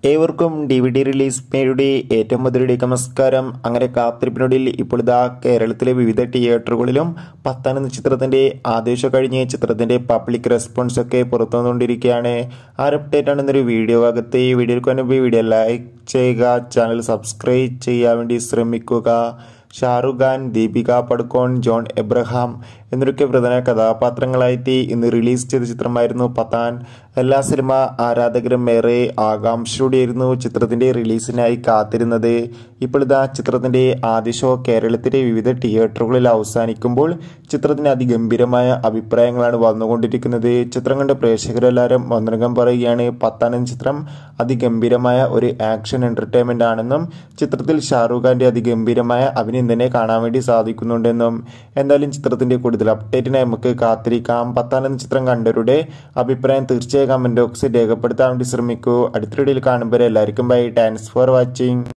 ഏവർക്കും D V D release മേയുടെ ഏറ്റവും മുതലിലേക്ക് നമസ്കാരം അങ്ങനെ കാത്തിരിപ്പിനൊടിയിൽ ഇപ്പോൾ ഇതാ കേരളത്തിലെ വിവിധ തിയേറ്ററുകളിലും പത്താൻ എന്ന ചിത്രത്തിന്റെ ആദേശം കഴിഞ്ഞ് ചിത്രത്തിന്റെ പബ്ലിക് റെസ്പോൺസ് ഒക്കെ പുറത്തു വന്നുകൊണ്ടിരിക്കുകയാണ് ആ ഒരു അപ്ഡേറ്റ് ആണ് ഇന്നൊരു വീഡിയോ ഭാഗത്ത് ഈ വീഡിയോയിൽ കൊണ്ടുപോയി വീഡിയോ ലൈക്ക് ചെയ്യുക ചാനൽ സബ്സ്ക്രൈബ് ചെയ്യാൻ വേണ്ടി ശ്രമിക്കുക ഷാറുഖ് ഖാൻ ദീപിക പടുക്കോൺ ജോൺ എബ്രഹാം എന്നൊക്കെ പ്രധാന കഥാപാത്രങ്ങളായിട്ട് ഇന്ന് റിലീസ് ചെയ്ത ചിത്രമായിരുന്നു പത്താൻ എല്ലാ സിനിമ ആരാധകരും ഏറെ ആകാംക്ഷയോടെയായിരുന്നു ചിത്രത്തിന്റെ റിലീസിനായി കാത്തിരുന്നത് ഇപ്പോൾ ഇതാ ചിത്രത്തിന്റെ ആദ്യ ഷോ കേരളത്തിലെ വിവിധ തിയേറ്ററുകളിൽ അവസാനിക്കുമ്പോൾ ചിത്രത്തിന് അതിഗംഭീരമായ അഭിപ്രായങ്ങളാണ് വന്നുകൊണ്ടിരിക്കുന്നത് ചിത്രം കണ്ട പ്രേക്ഷകരെല്ലാവരും ഒന്നരകം പറയുകയാണ് പത്താൻ എന്ന ചിത്രം അതിഗംഭീരമായ ഒരു ആക്ഷൻ എന്റർടൈൻമെന്റ് ആണെന്നും ചിത്രത്തിൽ ഷാറൂഖ് ഖാന്റെ അതിഗംഭീരമായ അഭിനയം തന്നെ കാണാൻ വേണ്ടി സാധിക്കുന്നുണ്ടെന്നും എന്തായാലും ചിത്രത്തിന്റെ കൂടുതൽ അപ്ഡേറ്റിനായി നമുക്ക് കാത്തിരിക്കാം പത്താൻ എന്ന ചിത്രം കണ്ടവരുടെ അഭിപ്രായം തീർച്ചയായും കമന്റ് ബോക്സിൽ രേഖപ്പെടുത്താൻ വേണ്ടി ശ്രമിക്കൂ അടുത്ത വീഡിയോയിൽ കാണുമ്പോൾ എല്ലാവർക്കും ബൈ താങ്ക്സ് ഫോർ വാച്ചിങ്